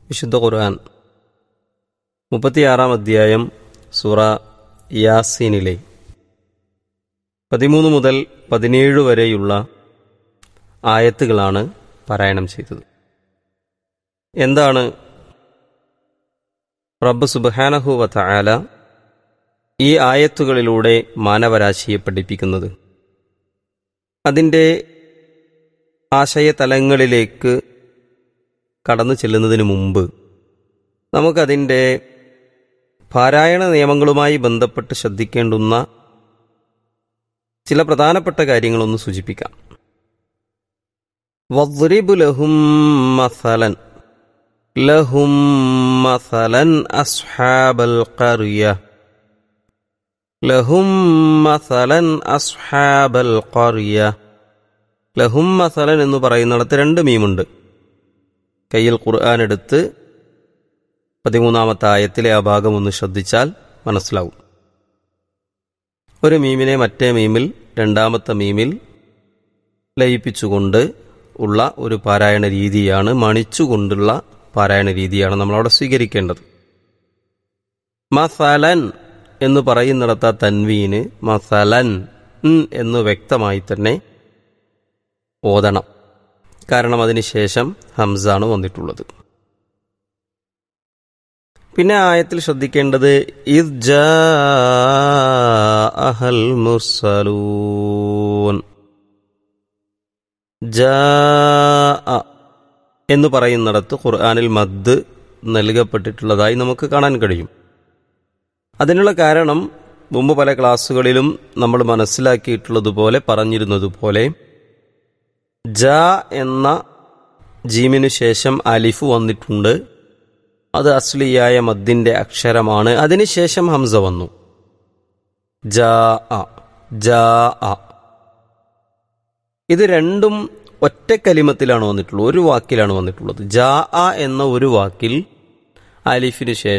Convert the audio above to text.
വിശുദ്ധ ഖുർആൻ മുപ്പത്തിയാറാം അധ്യായം സൂറ യാസീനിലെ പതിമൂന്ന് മുതൽ പതിനേഴ് വരെയുള്ള ആയത്തുകളാണ് പാരായണം ചെയ്തത് എന്താണ് റബ്ബ് സുബാനഹു വല ഈ ആയത്തുകളിലൂടെ മാനവരാശിയെ പഠിപ്പിക്കുന്നത് അതിൻ്റെ ആശയതലങ്ങളിലേക്ക് കടന്നു ചെല്ലുന്നതിന് മുമ്പ് നമുക്കതിൻ്റെ പാരായണ നിയമങ്ങളുമായി ബന്ധപ്പെട്ട് ശ്രദ്ധിക്കേണ്ടുന്ന ചില പ്രധാനപ്പെട്ട കാര്യങ്ങളൊന്ന് സൂചിപ്പിക്കാം വദ്രിബു ലഹും മസലൻ ലഹും മസലൻ അസ്ഹാബൽ ഖറിയ ലഹും മസലൻ അസ്ഹാബൽ ഖറിയ ലഹും മസലൻ എന്ന് പറയുന്നിടത്ത് രണ്ട് മീമുണ്ട് കയ്യിൽ ഖുർആൻ എടുത്ത് പതിമൂന്നാമത്തെ ആയത്തിലെ ആ ഭാഗം ഒന്ന് ശ്രദ്ധിച്ചാൽ മനസ്സിലാവും ഒരു മീമിനെ മറ്റേ മീമിൽ രണ്ടാമത്തെ മീമിൽ ലയിപ്പിച്ചുകൊണ്ട് ഉള്ള ഒരു പാരായണ രീതിയാണ് മണിച്ചുകൊണ്ടുള്ള പാരായണ രീതിയാണ് നമ്മളവിടെ സ്വീകരിക്കേണ്ടത് മസലൻ എന്ന് പറയുന്നിടത്ത തൻവീന് മസലൻ എന്ന് വ്യക്തമായി തന്നെ ഓതണം കാരണം അതിനുശേഷം ഹംസാണ് വന്നിട്ടുള്ളത് പിന്നെ ആയത്തിൽ ശ്രദ്ധിക്കേണ്ടത് അഹൽ മുർസലൂൻ എന്ന് പറയുന്നിടത്ത് ഖുർആാനിൽ മദ് നൽകപ്പെട്ടിട്ടുള്ളതായി നമുക്ക് കാണാൻ കഴിയും അതിനുള്ള കാരണം മുമ്പ് പല ക്ലാസ്സുകളിലും നമ്മൾ മനസ്സിലാക്കിയിട്ടുള്ളതുപോലെ പറഞ്ഞിരുന്നതുപോലെ ജ എന്ന ജീമിനു ശേഷം അലിഫ് വന്നിട്ടുണ്ട് അത് അസ്ലിയായ മദ്ദിന്റെ അക്ഷരമാണ് അതിനുശേഷം ഹംസ വന്നു ജാ അ ജാ അ ഇത് രണ്ടും ഒറ്റ കലിമത്തിലാണ് വന്നിട്ടുള്ളത് ഒരു വാക്കിലാണ് വന്നിട്ടുള്ളത് ജാ അ എന്ന ഒരു വാക്കിൽ അലിഫിന് ശേഷം